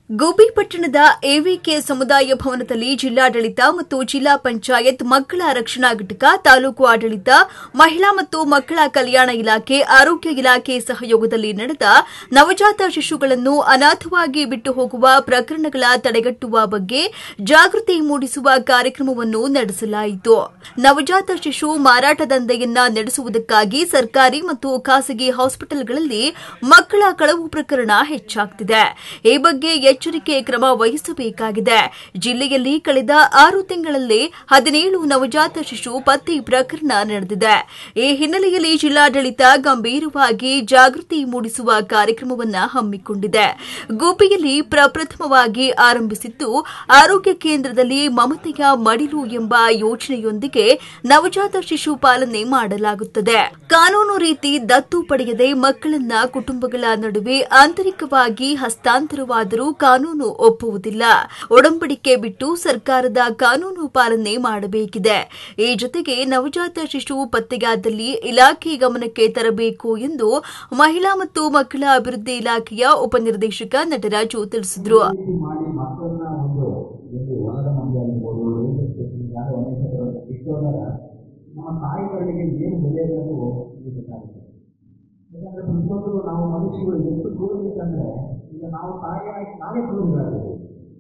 ಗೋಬಿ ಪಟ್ಟಣದ ಎವಿಕೆ ಸಮುದಾಯ ಭವನದಲ್ಲಿ ಜಿಲ್ಲಾಡಳಿತ ಮತ್ತು ಜಿಲ್ಲಾ ಪಂಚಾಯತ್ ಮಕ್ಕಳ ರಕ್ಷಣಾ ಘಟಕ ತಾಲೂಕು ಆಡಳಿತ ಮಹಿಳಾ ಮತ್ತು ಮಕ್ಕಳ ಕಲ್ಯಾಣ ಇಲಾಖೆ ಆರೋಗ್ಯ ಇಲಾಖೆ ಸಹಯೋಗದಲ್ಲಿ ನಡೆದ ನವಜಾತ ಶಿಶುಗಳನ್ನು ಅನಾಥವಾಗಿ ಬಿಟ್ಟು ಹೋಗುವ ಪ್ರಕರಣಗಳ ತಡೆಗಟ್ಟುವ ಬಗ್ಗೆ ಜಾಗೃತಿ ಮೂಡಿಸುವ ಕಾರ್ಯಕ್ರಮವನ್ನು ನಡೆಸಲಾಯಿತು ನವಜಾತ ಶಿಶು ಮಾರಾಟ ದಂಧೆಯನ್ನ ನಡೆಸುವುದಕ್ಕಾಗಿ ಸರ್ಕಾರಿ ಮತ್ತು ಖಾಸಗಿ ಹಾಸ್ಪಿಟಲ್ಗಳಲ್ಲಿ ಮಕ್ಕಳ ಕಳವು ಪ್ರಕರಣ ಹೆಚ್ಚಾಗ್ತಿದೆ ಈ ಬಗ್ಗೆ ಎಚ್ಚರಿಕೆ ಕ್ರಮ ವಹಿಸಬೇಕಾಗಿದೆ ಜಿಲ್ಲೆಯಲ್ಲಿ ಕಳೆದ ಆರು ತಿಂಗಳಲ್ಲಿ ಹದಿನೇಳು ನವಜಾತ ಶಿಶು ಪತ್ತೆ ಪ್ರಕರಣ ನಡೆದಿದೆ ಈ ಹಿನ್ನೆಲೆಯಲ್ಲಿ ಜಿಲ್ಲಾಡಳಿತ ಗಂಭೀರವಾಗಿ ಜಾಗೃತಿ ಮೂಡಿಸುವ ಕಾರ್ಯಕ್ರಮವನ್ನು ಹಮ್ಮಿಕೊಂಡಿದೆ ಗೋಪಿಯಲ್ಲಿ ಪ್ರಪ್ರಥಮವಾಗಿ ಆರಂಭಿಸಿದ್ದು ಆರೋಗ್ಯ ಕೇಂದ್ರದಲ್ಲಿ ಮಮತೆಯ ಮಡಿಲು ಎಂಬ ಯೋಜನೆಯೊಂದಿಗೆ ನವಜಾತ ಶಿಶು ಪಾಲನೆ ಮಾಡಲಾಗುತ್ತದೆ ಕಾನೂನು ರೀತಿ ದತ್ತು ಪಡೆಯದೆ ಮಕ್ಕಳನ್ನ ಕುಟುಂಬಗಳ ನಡುವೆ ಆಂತರಿಕವಾಗಿ ಹಸ್ತಾಂತರವಾದರೂ ಕಾನೂನು ಒಪ್ಪುವುದಿಲ್ಲ ಒಡಂಬಡಿಕೆ ಬಿಟ್ಟು ಸರ್ಕಾರದ ಕಾನೂನು ಪಾಲನೆ ಮಾಡಬೇಕಿದೆ ಈ ಜೊತೆಗೆ ನವಜಾತ ಶಿಶು ಪತ್ತೆಯಾದಲ್ಲಿ ಇಲಾಖೆ ಗಮನಕ್ಕೆ ತರಬೇಕು ಎಂದು ಮಹಿಳಾ ಮತ್ತು ಮಕ್ಕಳ ಅಭಿವೃದ್ಧಿ ಇಲಾಖೆಯ ಉಪನಿರ್ದೇಶಕ ನಟರಾಜು ತಿಳಿಸಿದರು ರೀತಿ ಮಾಡಿ ಮಕ್ಕಳನ್ನ ಒಂದು ಇಲ್ಲಿ ಹೊಲದ ಮಂದಿ ಆಗಿರ್ಬೋದು ರೈಲ್ವೆ ಸ್ಟೇಷನ್ ಯಾರು ಅನೇಕ ಇಟ್ಟೋದಾಗ ನಮ್ಮ ತಾಯಿಗಳಿಗೆ ಏನು ಬೆಲೆ ಅನ್ನೋದು ಇಲ್ಲಿ ಗೊತ್ತಾಗುತ್ತೆ ಯಾಕಂದ್ರೆ ಪ್ರತಿಯೊಂದು ನಾವು ಮನುಷ್ಯರು ಎಷ್ಟು ಕ್ರೂರಬೇಕಂದ್ರೆ ಈಗ ನಾವು ತಾಯಿಯಾಗಿ ನಾವೇ ಕ್ರೂರಿಗಳಾಗಿದ್ದೀವಿ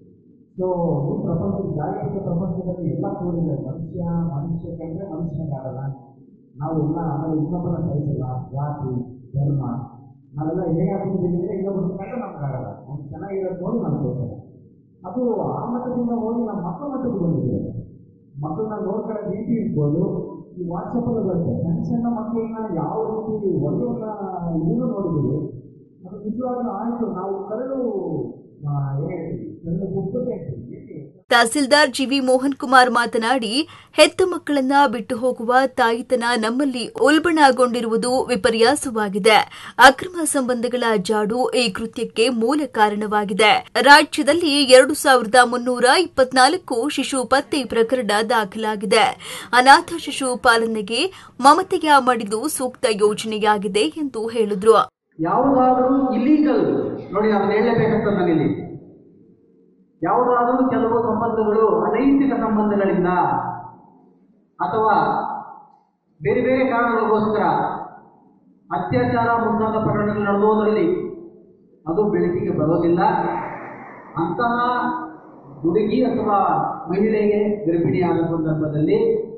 ಸೊ ಈ ಪ್ರಪಂಚ ಜಾಗತಿಕ ಪ್ರಪಂಚದಲ್ಲಿ ಎಲ್ಲ ಕ್ರೂರಿದೆ ಮನುಷ್ಯ ಮನುಷ್ಯ ಕಂಡ್ರೆ ಮನುಷ್ಯನಾಗಲ್ಲ ನಾವು ಎಲ್ಲ ಆಮೇಲೆ ಇನ್ನೊಬ್ಬರ ಸಹಿಸಲ್ಲ ಜಾತಿ ಧರ್ಮ ನಾವೆಲ್ಲ ಹೇಗಾಗ್ತಿದ್ದೀವಿ ಅಂದರೆ ಇನ್ನೊಬ್ಬರ ಕಂಡ್ರೆ ನಮ್ಗಾಗಲ್ಲ ಅವ್ನು ಚೆನ್ನಾಗಿರೋದು ನೋಡಿ ನಾವು ಸಹಿಸಲ್ಲ ಅದು ಆ ಮಟ್ಟದಿಂದ ಹೋಗಿ ನಮ್ಮ ಮಕ್ಕಳ ಮಟ್ಟಕ್ಕೆ ಬಂದಿದೆ ಮಕ್ಕಳನ್ನ ನೋಡ್ಕೊಳ್ಳೋ ರೀತಿ ಇರ್ಬೋದು ಈ ವಾಟ್ಸಪ್ಪಲ್ಲಿ ಬರುತ್ತೆ ಸಣ್ಣ ಸಣ್ಣ ಮಕ್ಕಳನ್ನ ಯಾವ ರೀತಿ ಒಳ್ಳೆಯ ಇದನ್ನು ನೋಡಿದ್ದೀವಿ ಅದು ನಿಜವಾಗ್ಲೂ ಆಯಿತು ನಾವು ಕರಡು ಆ, ಏನ್ ಹೇಳ್ತೀವಿ ಕರಡು ಗುಪ್ಪತೆ ಅಂತೀವಿ ಏಕೆ? ತಹಸೀಲ್ದಾರ್ ಜಿವಿ ಮೋಹನ್ ಕುಮಾರ್ ಮಾತನಾಡಿ ಹೆತ್ತ ಮಕ್ಕಳನ್ನ ಬಿಟ್ಟು ಹೋಗುವ ತಾಯಿತನ ನಮ್ಮಲ್ಲಿ ಉಲ್ಬಣಗೊಂಡಿರುವುದು ವಿಪರ್ಯಾಸವಾಗಿದೆ ಅಕ್ರಮ ಸಂಬಂಧಗಳ ಜಾಡು ಈ ಕೃತ್ಯಕ್ಕೆ ಮೂಲ ಕಾರಣವಾಗಿದೆ ರಾಜ್ಯದಲ್ಲಿ ಎರಡು ಸಾವಿರದ ಮುನ್ನೂರ ಇಪ್ಪತ್ನಾಲ್ಕು ಶಿಶು ಪತ್ತೆ ಪ್ರಕರಣ ದಾಖಲಾಗಿದೆ ಅನಾಥ ಶಿಶು ಪಾಲನೆಗೆ ಮಮತೆಯ ಮಡಿದು ಸೂಕ್ತ ಯೋಜನೆಯಾಗಿದೆ ಎಂದು ಹೇಳಿದ್ರು ಯಾವುದಾದರೂ ಇಲ್ಲೀಗಲ್ ನೋಡಿ ಅದನ್ನ ಹೇಳಲೇಬೇಕಾಗ್ತದೆ ನಾನಿಲ್ಲಿ ಯಾವುದಾದರೂ ಕೆಲವು ಸಂಬಂಧಗಳು ಅನೈತಿಕ ಸಂಬಂಧಗಳಿಂದ ಅಥವಾ ಬೇರೆ ಬೇರೆ ಕಾರಣಗಳಿಗೋಸ್ಕರ ಅತ್ಯಾಚಾರ ಮುಂತಾದ ಪ್ರಕರಣಗಳು ನಡೆದುವುದರಲ್ಲಿ ಅದು ಬೆಳಕಿಗೆ ಬರೋದಿಲ್ಲ ಅಂತಹ ಹುಡುಗಿ ಅಥವಾ ಮಹಿಳೆಗೆ ಗರ್ಭಿಣಿಯಾದ ಸಂದರ್ಭದಲ್ಲಿ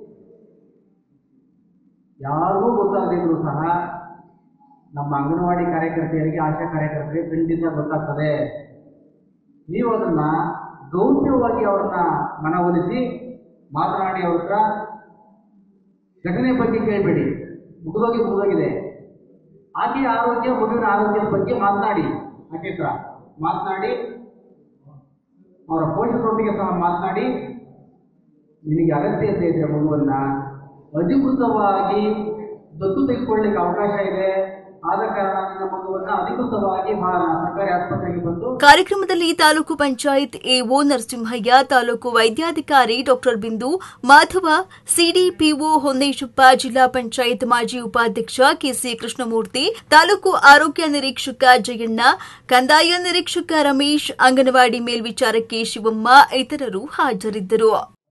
ಯಾರಿಗೂ ಗೊತ್ತಾಗದಿದ್ರು ಸಹ ನಮ್ಮ ಅಂಗನವಾಡಿ ಕಾರ್ಯಕರ್ತೆಯರಿಗೆ ಆಶಾ ಕಾರ್ಯಕರ್ತರಿಗೆ ಖಂಡಿತ ಗೊತ್ತಾಗ್ತದೆ ನೀವು ಅದನ್ನ ಗೌಪ್ಯವಾಗಿ ಅವ್ರನ್ನ ಮನವೊಲಿಸಿ ಮಾತನಾಡಿ ಅವ್ರ ಹತ್ರ ಘಟನೆ ಬಗ್ಗೆ ಕೇಳಬೇಡಿ ಮುಗಿದೋಗಿ ಮುಗಿದೋಗಿದೆ ಆಕೆಯ ಆರೋಗ್ಯ ಮಗುವಿನ ಆರೋಗ್ಯದ ಬಗ್ಗೆ ಮಾತನಾಡಿ ಆಕೆ ಹತ್ರ ಮಾತನಾಡಿ ಅವರ ಪೋಷಕರೊಟ್ಟಿಗೆ ಸಹ ಮಾತನಾಡಿ ನಿನಗೆ ಅಗತ್ಯತೆ ಇದ್ರೆ ಮಗುವನ್ನ ಅಧಿಕೃತವಾಗಿ ದತ್ತು ತೆಗೆದುಕೊಳ್ಳಿಕ್ಕೆ ಅವಕಾಶ ಇದೆ ಆದ ಕಾರಣ ನಿನ್ನ ಮಗುವನ್ನ ಅಧಿಕೃತವಾಗಿ ಮಾ- ಸರ್ಕಾರಿ ಆಸ್ಪತ್ರೆಗೆ ಬಂದು ಕಾರ್ಯಕ್ರಮದಲ್ಲಿ ತಾಲೂಕು ಪಂಚಾಯತ್ ಎಒ ನರಸಿಂಹಯ್ಯ ತಾಲೂಕು ವೈದ್ಯಾಧಿಕಾರಿ ಡಾಕ್ಟರ್ ಬಿಂದು ಮಾಧವ ಸಿಡಿಪಿಒ ಹೊನ್ನೇಶಪ್ಪ ಜಿಲ್ಲಾ ಪಂಚಾಯತ್ ಮಾಜಿ ಉಪಾಧ್ಯಕ್ಷ ಕೆಸಿ ಕೃಷ್ಣಮೂರ್ತಿ ತಾಲೂಕು ಆರೋಗ್ಯ ನಿರೀಕ್ಷಕ ಜಯಣ್ಣ ಕಂದಾಯ ನಿರೀಕ್ಷಕ ರಮೇಶ್ ಅಂಗನವಾಡಿ ಮೇಲ್ವಿಚಾರಕಿ ಶಿವಮ್ಮ ಇತರರು ಹಾಜರಿದ್ದರು